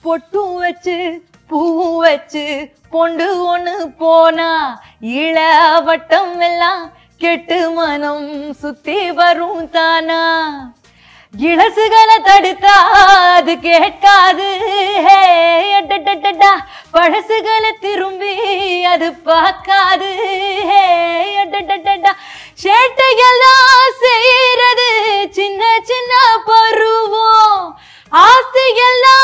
பொட்டும் வச்சு பூவும் வச்சு பொண்டு ஒண்ணு போனா இள வட்டம் எல்லாம் கெட்டு மனம் சுத்தி வரும் தானா இளசுகளை தடுத்தா அது கேட்காது ஹே, அடடடடா. பழசுகளை திரும்பி அது பார்க்காது ஹே, அடடடடா. சேட்டையெல்லாம் செய்யறது சின்ன சின்ன பருவம் ஆசையெல்லாம்